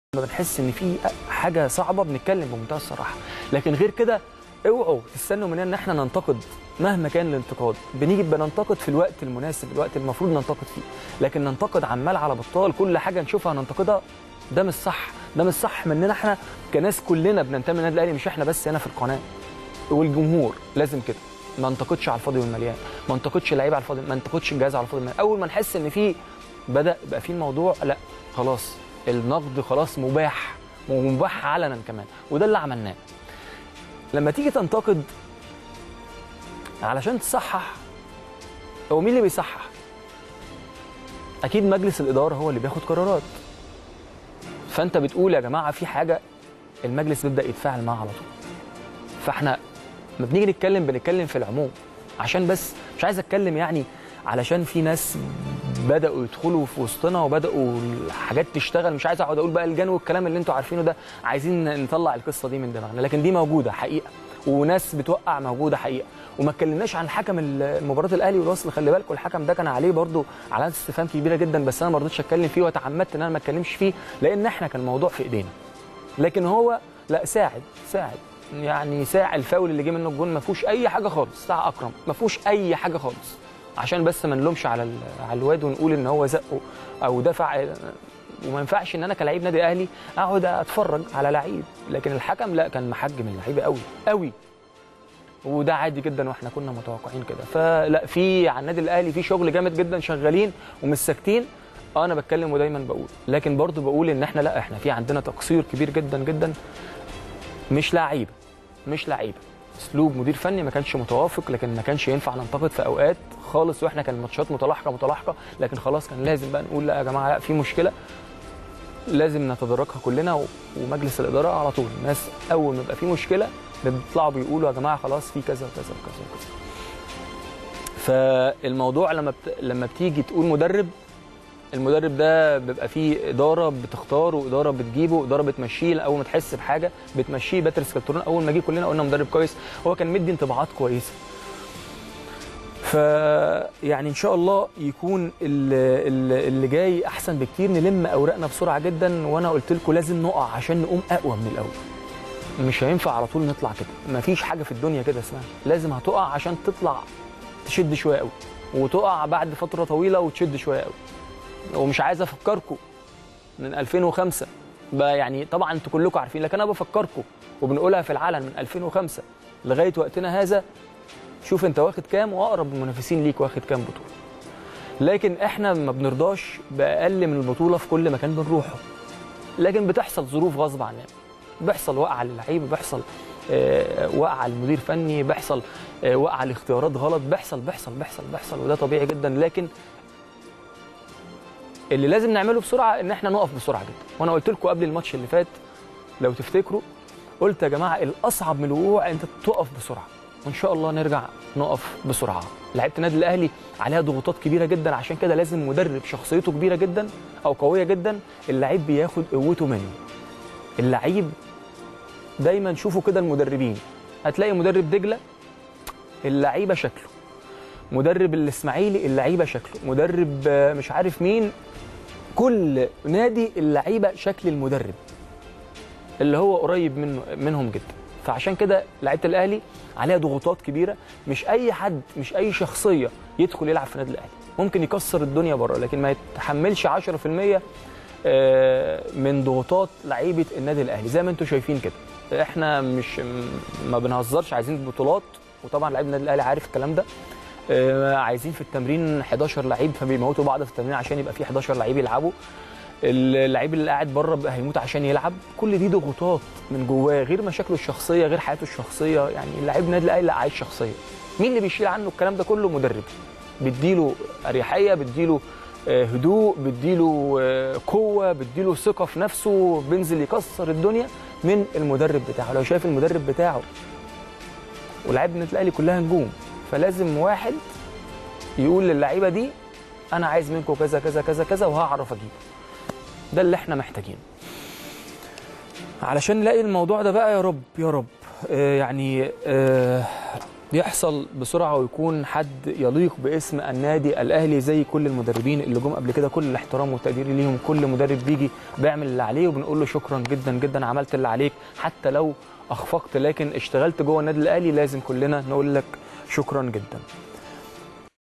لما بنحس ان في حاجه صعبه بنتكلم بمنتهى الصراحه لكن غير كده اوعوا تستنوا مننا ان احنا ننتقد مهما كان الانتقاد بنيجي بننتقد في الوقت المناسب الوقت المفروض ننتقد فيه لكن ننتقد عمال على بطال كل حاجه نشوفها ننتقدها ده مش صح ده مش صح مننا احنا كناس كلنا بننتمي للنادي الاهلي مش احنا بس هنا في القناه والجمهور لازم كده ما انتقدش على الفاضي والمليان ما انتقدش اللعيبه على الفاضي ما انتقدش الجهاز على الفاضي والمليان اول ما نحس ان في بدا يبقى في الموضوع لا خلاص النقد خلاص مباح ومباح علنا كمان وده اللي عملناه لما تيجي تنتقد علشان تصحح هو مين اللي بيصحح اكيد مجلس الاداره هو اللي بياخد قرارات فانت بتقول يا جماعه في حاجه المجلس بيبدا يتفاعل معاها على طول فاحنا لما بنيجي نتكلم بنتكلم في العموم عشان بس مش عايز اتكلم يعني علشان في ناس بداوا يدخلوا في وسطنا وبداوا الحاجات تشتغل مش عايز اقعد اقول بقى الجن والكلام اللي انتوا عارفينه ده عايزين نطلع القصه دي من دماغنا لكن دي موجوده حقيقه وناس بتوقع موجوده حقيقه وما اتكلمناش عن حكم مباراه الاهلي والوصل خلي بالكم الحكم ده كان عليه برده علامه استفهام كبيره جدا بس انا ما رضيتش اتكلم فيه وتعمدت ان انا ما اتكلمش فيه لان احنا كان الموضوع في ايدينا لكن هو لا ساعد ساعد يعني ساع الفاول اللي جه منه الجون ما فيهوش اي حاجه خالص ساع اكرم ما فيهوش اي حاجه خالص عشان بس ما نلومش على على الواد ونقول ان هو زقه او دفع وما ينفعش ان انا كلاعب نادي اهلي اقعد اتفرج على لعيب لكن الحكم لا كان محجم اللعيبه قوي قوي وده عادي جدا واحنا كنا متوقعين كده فلا في على النادي الاهلي في شغل جامد جدا شغالين ومش ساكتين اه انا بتكلم ودايما بقول لكن برضو بقول ان احنا لا احنا في عندنا تقصير كبير جدا جدا مش لعيبه مش لعيبه اسلوب مدير فني ما كانش متوافق لكن ما كانش ينفع ننتقد في اوقات خالص واحنا كان الماتشات متلاحقه متلاحقه لكن خلاص كان لازم بقى نقول لا يا جماعه لا في مشكله لازم نتداركها كلنا ومجلس الاداره على طول الناس اول ما يبقى في مشكله بيطلعوا بيقولوا يا جماعه خلاص في كذا وكذا وكذا وكذا فالموضوع لما بت... لما بتيجي تقول مدرب المدرب ده بيبقى فيه اداره بتختاره واداره بتجيبه واداره بتمشيه اول ما تحس بحاجه بتمشيه باتريس كالترون اول ما جه كلنا قلنا مدرب كويس هو كان مدي انطباعات كويسه ف يعني ان شاء الله يكون اللي, اللي جاي احسن بكتير نلم اوراقنا بسرعه جدا وانا قلت لكم لازم نقع عشان نقوم اقوى من الاول مش هينفع على طول نطلع كده مفيش حاجه في الدنيا كده اسمها لازم هتقع عشان تطلع تشد شويه قوي وتقع بعد فتره طويله وتشد شويه قوي ومش عايز افكركم من 2005 بقى يعني طبعا انتوا كلكم عارفين لكن انا بفكركم وبنقولها في العلن من 2005 لغايه وقتنا هذا شوف انت واخد كام واقرب المنافسين ليك واخد كام بطوله لكن احنا ما بنرضاش باقل من البطوله في كل مكان بنروحه لكن بتحصل ظروف غصب عننا بيحصل وقعه للعيب بيحصل آه وقعه لمدير فني بيحصل آه وقعه لاختيارات غلط بيحصل بيحصل بيحصل بيحصل وده طبيعي جدا لكن اللي لازم نعمله بسرعه ان احنا نقف بسرعه جدا وانا قلت لكم قبل الماتش اللي فات لو تفتكروا قلت يا جماعه الاصعب من الوقوع انت تقف بسرعه وان شاء الله نرجع نقف بسرعه لعيبه النادي الاهلي عليها ضغوطات كبيره جدا عشان كده لازم مدرب شخصيته كبيره جدا او قويه جدا اللعيب بياخد قوته منه اللعيب دايما شوفوا كده المدربين هتلاقي مدرب دجله اللعيبه شكله مدرب الاسماعيلي اللعيبه شكله مدرب مش عارف مين كل نادي اللعيبه شكل المدرب اللي هو قريب منه منهم جدا فعشان كده لعيبه الاهلي عليها ضغوطات كبيره مش اي حد مش اي شخصيه يدخل يلعب في النادي الاهلي ممكن يكسر الدنيا بره لكن ما يتحملش 10% من ضغوطات لعيبه النادي الاهلي زي ما انتم شايفين كده احنا مش ما بنهزرش عايزين بطولات وطبعا لعيبه النادي الاهلي عارف الكلام ده عايزين في التمرين 11 لعيب فبيموتوا بعض في التمرين عشان يبقى في 11 لعيب يلعبوا اللعيب اللي قاعد بره هيموت عشان يلعب كل دي ضغوطات من جواه غير مشاكله الشخصيه غير حياته الشخصيه يعني اللعيب النادي الاهلي لا عايش شخصيه مين اللي بيشيل عنه الكلام ده كله مدرب بيديله اريحيه بيديله هدوء بيديله قوه بيديله ثقه في نفسه بينزل يكسر الدنيا من المدرب بتاعه لو شايف المدرب بتاعه ولاعيبه النادي الاهلي كلها نجوم فلازم واحد يقول للعيبه دي انا عايز منكم كذا كذا كذا كذا وهعرف اجيبه ده اللي احنا محتاجينه علشان نلاقي الموضوع ده بقى يا رب يا رب آه يعني آه يحصل بسرعه ويكون حد يليق باسم النادي الاهلي زي كل المدربين اللي جم قبل كده كل الاحترام والتقدير ليهم كل مدرب بيجي بيعمل اللي عليه وبنقول له شكرا جدا جدا عملت اللي عليك حتى لو اخفقت لكن اشتغلت جوه النادي الاهلي لازم كلنا نقول لك شكرا جدا